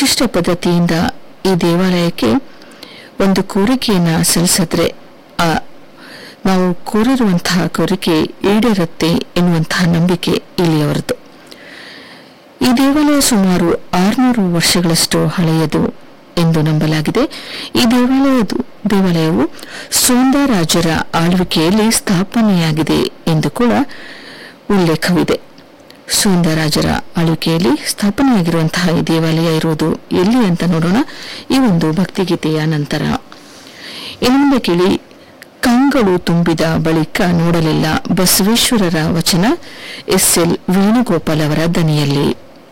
ನಿರ್ದಿಷ್ಟ ಪದ್ಧತಿಯಿಂದ ಈ ದೇವಾಲಯಕ್ಕೆ ಒಂದು ಕೋರಿಕೆಯನ್ನ ಸಲ್ಲಿಸಿದ್ರೆ ಆ ನಾವು ಕೋರಿರುವಂತಹ ಕೋರಿಕೆ ಈಡೇರುತ್ತೆ ಎನ್ನುವಂತಹ ನಂಬಿಕೆ ಇಲ್ಲಿಯವರದು ಈ ದೇವಾಲಯ ಸುಮಾರು ಆರುನೂರು ವರ್ಷಗಳಷ್ಟು ಹಳೆಯದು ಎಂದು ನಂಬಲಾಗಿದೆ ಈ ದೇವಾಲಯದು ದೇವಾಲಯವು ಸೋಂದರಾಜರ ಆಳ್ವಿಕೆಯಲ್ಲಿ ಸ್ಥಾಪನೆಯಾಗಿದೆ ಎಂದು ಕೂಡ ಉಲ್ಲೇಖವಿದೆ ಸೋಂದರಾಜರ ಆಳ್ವಿಕೆಯಲ್ಲಿ ಸ್ಥಾಪನೆಯಾಗಿರುವಂತಹ ಈ ದೇವಾಲಯ ಇರುವುದು ಎಲ್ಲಿ ಅಂತ ನೋಡೋಣ ಈ ಒಂದು ಭಕ್ತಿಗೀತೆಯ ನಂತರ ಇನ್ನು ಮುಂದೆ ಕೇಳಿ ಕಂಗಳು ತುಂಬಿದ ಬಳಿಕ ನೋಡಲಿಲ್ಲ ಬಸವೇಶ್ವರರ ವಚನ ಎಸ್ ಎಲ್ ವೇಣುಗೋಪಾಲ್ ಅವರ ದನಿಯಲ್ಲಿ